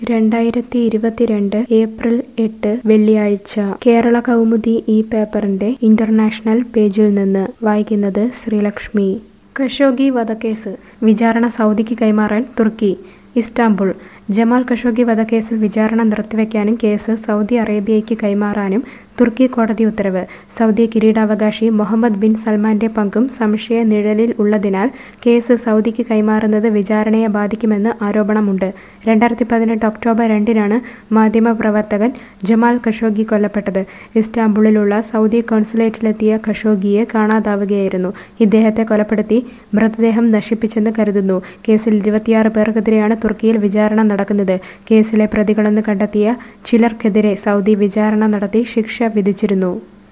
രണ്ടായിരത്തി ഇരുപത്തിരണ്ട് ഏപ്രിൽ എട്ട് വെള്ളിയാഴ്ച കേരള കൗമുദി ഈ പേപ്പറിന്റെ ഇന്റർനാഷണൽ പേജിൽ നിന്ന് വായിക്കുന്നത് ശ്രീലക്ഷ്മി ഖഷോഗി വധക്കേസ് വിചാരണ സൗദിക്ക് കൈമാറാൻ തുർക്കി ഇസ്താംബുൾ ജമാൽ ഖഷോഗി വധക്കേസിൽ വിചാരണ നിർത്തിവെക്കാനും കേസ് സൗദി അറേബ്യയ്ക്ക് കൈമാറാനും തുർക്കി കോടതി ഉത്തരവ് സൗദി കിരീടാവകാശി മുഹമ്മദ് ബിൻ സൽമാന്റെ പങ്കും സംശയ നിഴലിൽ ഉള്ളതിനാൽ കേസ് സൗദിക്ക് കൈമാറുന്നത് വിചാരണയെ ബാധിക്കുമെന്ന് ആരോപണമുണ്ട് രണ്ടായിരത്തി പതിനെട്ട് ഒക്ടോബർ രണ്ടിനാണ് മാധ്യമപ്രവർത്തകൻ ജമാൽ ഖഷോഗി കൊല്ലപ്പെട്ടത് ഇസ്താംബുളിലുള്ള സൗദി കോൺസുലേറ്റിലെത്തിയ ഖഷോഗിയെ കാണാതാവുകയായിരുന്നു ഇദ്ദേഹത്തെ കൊലപ്പെടുത്തി മൃതദേഹം നശിപ്പിച്ചെന്ന് കരുതുന്നു കേസിൽ ഇരുപത്തിയാറ് പേർക്കെതിരെയാണ് തുർക്കിയിൽ വിചാരണ നടക്കുന്നത് കേസിലെ പ്രതികളെന്ന് കണ്ടെത്തിയ ചിലർക്കെതിരെ സൗദി വിചാരണ നടത്തി ശിക്ഷ വിധിച്ചിരുന്നു